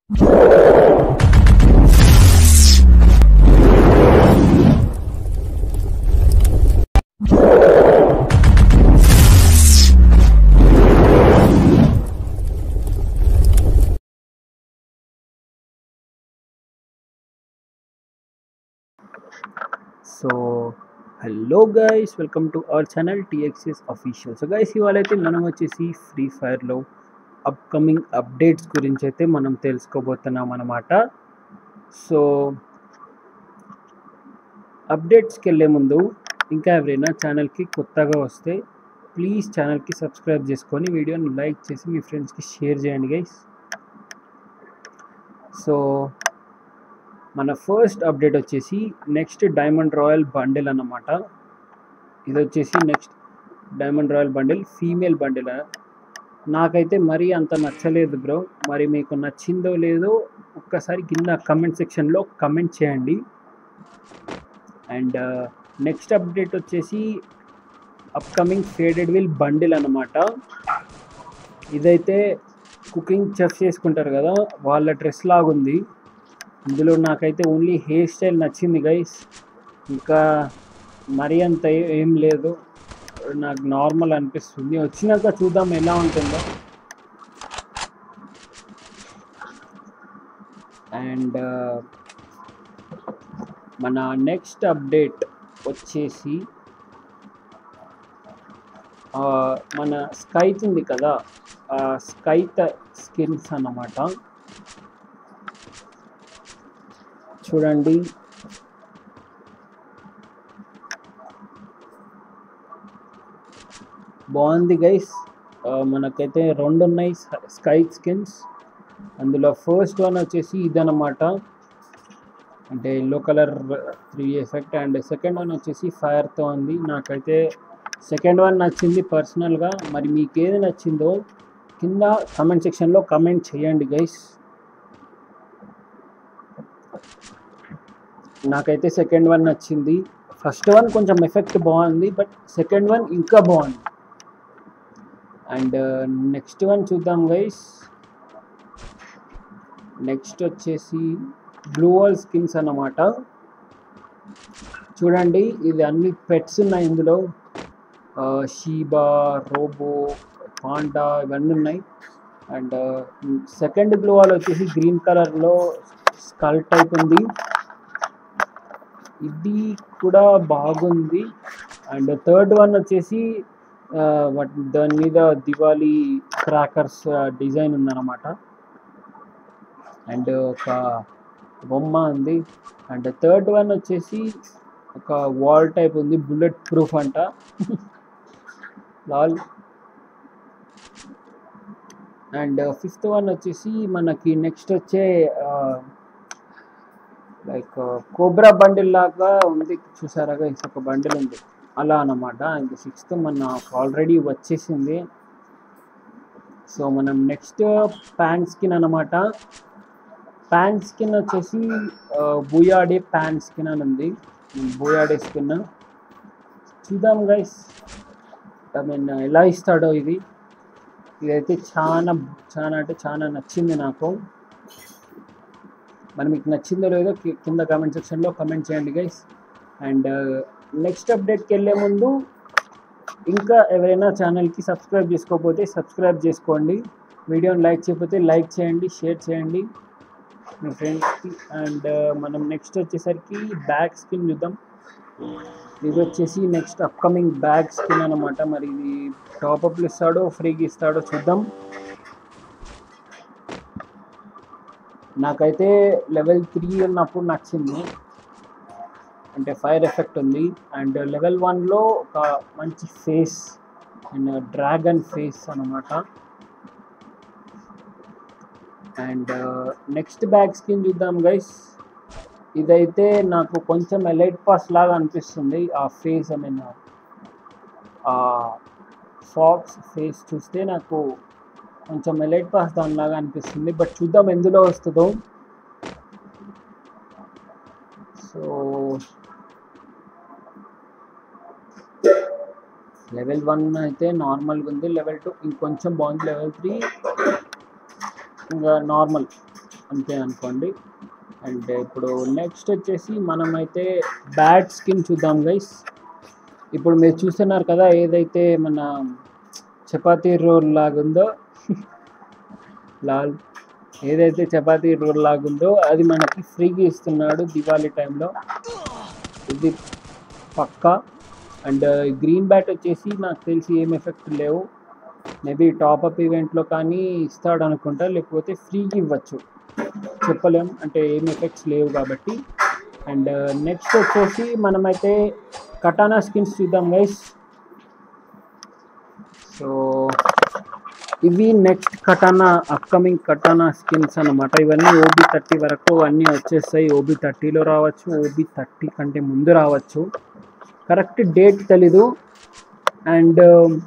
So hello guys welcome to our channel TXS official so guys ఇవాళ అయితే మనం వచ్చేసి ఫ్రీ ఫైర్లో అప్కమింగ్ అప్డేట్స్ గురించి అయితే మనం తెలుసుకోబోతున్నాం అన్నమాట సో అప్డేట్స్కి వెళ్ళే ముందు ఇంకా ఎవరైనా ఛానల్కి కొత్తగా వస్తే ప్లీజ్ ఛానల్కి సబ్స్క్రైబ్ చేసుకొని వీడియోని లైక్ చేసి మీ ఫ్రెండ్స్కి షేర్ చేయండి గైస్ సో మన ఫస్ట్ అప్డేట్ వచ్చేసి నెక్స్ట్ డైమండ్ రాయల్ బండిల్ అన్నమాట ఇది వచ్చేసి next diamond royal bundle female bundle నాకైతే మరీ అంత నచ్చలేదు బ్రో మరి మీకు నచ్చిందో లేదో ఒక్కసారి కింద కమెంట్ సెక్షన్లో కమెంట్ చేయండి అండ్ నెక్స్ట్ అప్డేట్ వచ్చేసి అప్కమింగ్ ఫేడెడ్ విల్ బండిల్ అన్నమాట ఇదైతే కుకింగ్ చెఫ్ చేసుకుంటారు కదా వాళ్ళ డ్రెస్ లాగుంది ఇందులో నాకైతే ఓన్లీ హెయిర్ స్టైల్ నచ్చింది గైస్ ఇంకా మరీ అంత ఏ- ఏం లేదు నాకు నార్మల్ అనిపిస్తుంది వచ్చినాక చూద్దాం ఎలా ఉంటుందో అండ్ మన నెక్స్ట్ అప్డేట్ వచ్చేసి ఆ, మన స్కైత్ ఉంది కదా ఆ స్కైత్ స్కిన్స్ అన్నమాట చూడండి బాగుంది గైస్ మనకైతే రెండు ఉన్నాయి స్కై స్కిన్స్ అందులో ఫస్ట్ వన్ వచ్చేసి ఇదన్నమాట అంటే yellow colour three effect and second one వచ్చేసి ఫైర్తో ఉంది నాకైతే సెకండ్ వన్ నచ్చింది పర్సనల్గా మరి మీకు ఏది నచ్చిందో కింద కమెంట్ సెక్షన్లో కమెంట్ చేయండి గైస్ నాకైతే సెకండ్ వన్ నచ్చింది ఫస్ట్ వన్ కొంచెం ఎఫెక్ట్ బాగుంది బట్ సెకండ్ వన్ ఇంకా బాగుంది అండ్ నెక్స్ట్ వన్ చూద్దాం గైస్ నెక్స్ట్ వచ్చేసి బ్లూ వాల్ స్కిన్స్ అన్నమాట చూడండి ఇది అన్ని పెట్స్ ఉన్నాయి ఇందులో షీబా రోబో పాండా ఇవన్నీ ఉన్నాయి అండ్ సెకండ్ బ్లూ వాల్ వచ్చేసి గ్రీన్ కలర్లో స్కల్ టైప్ ఉంది ఇది కూడా బాగుంది అండ్ థర్డ్ వన్ వచ్చేసి ఆ, వాటి దాని మీద దివాళీ క్రాకర్స్ డిజైన్ ఉందన్నమాట అండ్ ఒక బొమ్మ ఉంది అండ్ థర్డ్ వన్ వచ్చేసి ఒక వాల్ టైప్ ఉంది బుల్లెట్ ప్రూఫ్ అంట లాల్ అండ్ ఫిఫ్త్ వన్ వచ్చేసి మనకి నెక్స్ట్ వచ్చే లైక్ కోబ్రా బండిల్ లాగా ఉంది చూసారా guys? ఒక బండిల్ ఉంది అలా అన్నమాట అండ్ సిక్స్త్ మన ఆల్రెడీ వచ్చేసింది సో మనం నెక్స్ట్ ప్యాంట్ స్కిన్ అన్నమాట ప్యాంట్ స్కిన్ వచ్చేసి బూయాడే ప్యాంట్ స్కిన్ అని ఉంది బూయాడే స్కిన్ చూద్దాం గైస్ ఐ మీన్ ఎలా ఇస్తాడో ఇది ఇదైతే చాలా చాలా అంటే చాలా నచ్చింది నాకు మరి మీకు నచ్చిందో లేదో కి- కింద కామెంట్ సెక్షన్లో కమెంట్ చేయండి గైస్ అండ్ నెక్స్ట్ అప్డేట్కి వెళ్ళే ముందు ఇంకా ఎవరైనా ఛానల్కి సబ్స్క్రైబ్ చేసుకోకపోతే సబ్స్క్రైబ్ చేసుకోండి వీడియోని లైక్ చేయకపోతే లైక్ చేయండి షేర్ చేయండి మీ ఫ్రెండ్స్కి అండ్ మనం నెక్స్ట్ వచ్చేసరికి బ్యాగ్ స్కిన్ చూద్దాం ఇది వచ్చేసి నెక్స్ట్ అప్కమింగ్ బ్యాగ్ స్కిన్ అనమాట మరి ఇది టాప్అప్లు ఇస్తాడో ఫ్రీగా ఇస్తాడో చూద్దాం నాకైతే లెవెల్ త్రీ ఉన్నప్పుడు నచ్చింది అంటే ఫైర్ ఎఫెక్ట్ ఉంది అండ్ లెవెల్ వన్లో ఒక మంచి ఫేస్ అండ్ డ్రాగన్ ఫేస్ అనమాట అండ్ నెక్స్ట్ బ్యాగ్ స్కిన్ చూద్దాం గైస్ ఇదైతే నాకు కొంచెం ఎలైట్ పాస్ లాగా అనిపిస్తుంది ఆ ఫేస్ ఐ మీన్ ఆ ఫాక్స్ ఫేస్ చూస్తే నాకు కొంచెం ఎలైట్ పాస్ దానిలాగా అనిపిస్తుంది బట్ చూద్దాం ఎందులో వస్తుందో సో లెవెల్ వన్ అయితే నార్మల్గా ఉంది లెవెల్ టూ ఇంకొంచెం బాగుంది లెవెల్ త్రీ ఇంకా నార్మల్ అంతే అనుకోండి అండ్ ఇప్పుడు నెక్స్ట్ వచ్చేసి మనమైతే బ్యాట్ స్కిన్ చూద్దాం గైస్ ఇప్పుడు మీరు చూస్తున్నారు కదా ఏదైతే మన చపాతీ రోల్ లాగుందో లాల్ ఏదైతే చపాతీ రోల్ లాగుందో అది మనకి ఫ్రీగా ఇస్తున్నాడు దివాళీ టైంలో ఇది పక్కా అండ్ గ్రీన్ బ్యాట్ వచ్చేసి నాకు తెలిసి ఏం ఎఫెక్ట్ లేవు మేబీ టాప్అప్ ఈవెంట్లో కానీ ఇస్తాడు అనుకుంటా లేకపోతే ఫ్రీగా ఇవ్వచ్చు చెప్పలేం అంటే ఏం ఎఫెక్ట్స్ లేవు కాబట్టి అండ్ నెక్స్ట్ వచ్చేసి మనమైతే కటానా స్కిన్స్ చూద్దాం గైస్ సో ఇవి next katana upcoming katana skins అన్నమాట ఇవన్నీ ఓబీ థర్టీ వరకు అన్నీ వచ్చేస్తాయి ఓబీ థర్టీలో రావచ్చు ఓబీ థర్టీ కంటే ముందు రావచ్చు కరెక్ట్ డేట్ తెలీదు అండ్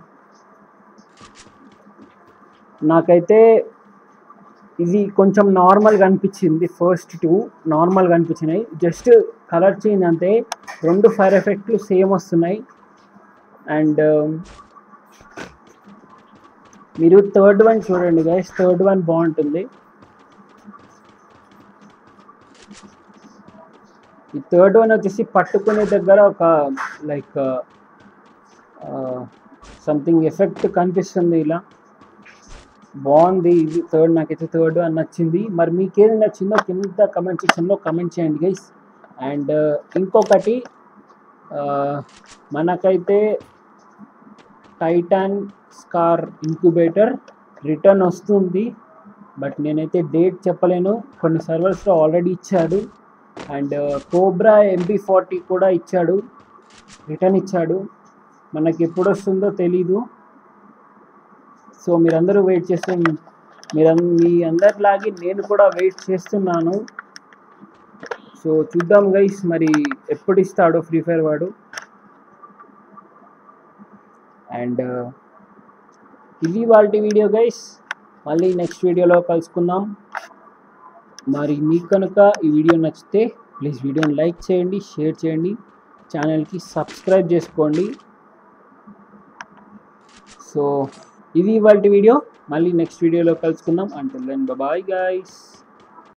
నాకైతే ఇది కొంచెం నార్మల్గా అనిపించింది ఫస్ట్ టూ నార్మల్గా అనిపించినాయి జస్ట్ కలర్ చేంజ్ అంతే రెండు ఫైర్ ఎఫెక్ట్లు సేమ్ వస్తున్నాయి అండ్ మీరు థర్డ్ వన్ చూడండి గైస్ థర్డ్ వన్ బాగుంటుంది ఈ థర్డ్ వన్ వచ్చేసి పట్టుకునే దగ్గర ఒక లైక్ సంథింగ్ ఎఫెక్ట్ కనిపిస్తుంది ఇలా బాగుంది ఇది థర్డ్ నాకైతే థర్డ్ అని నచ్చింది మరి మీకేది నచ్చిందో కింద కమెంట్ సెక్షన్లో కమెంట్ చేయండి గైస్ అండ్ ఇంకొకటి మనకైతే టైటాన్ స్కార్ ఇంక్యుబేటర్ రిటర్న్ వస్తుంది బట్ నేనైతే డేట్ చెప్పలేను కొన్ని సర్వర్స్లో ఆల్రెడీ ఇచ్చాడు అండ్ కోబ్రా ఎంపీ ఫార్టీ కూడా ఇచ్చాడు రిటర్న్ ఇచ్చాడు మనకి ఎప్పుడు వస్తుందో తెలీదు సో మీరందరూ వెయిట్ చేస్తూ మీరు మీ అందరిలాగే నేను కూడా వెయిట్ చేస్తున్నాను సో చూద్దాం గైస్ మరి ఎప్పుడు ఇస్తాడో ఫ్రీ ఫైర్ వాడు అండ్ ఇది వాళ్ళ వీడియో గైస్ మళ్ళీ నెక్స్ట్ వీడియోలో కలుసుకుందాం మరి మీకు కనుక ఈ వీడియో నచ్చితే ప్లీజ్ వీడియోని లైక్ చేయండి షేర్ చేయండి ఛానల్కి సబ్స్క్రైబ్ చేసుకోండి సో ఇది ఇవాళ వీడియో మళ్ళీ నెక్స్ట్ వీడియోలో కలుసుకుందాం అంటుల్ దెన్ బాయ్ గైస్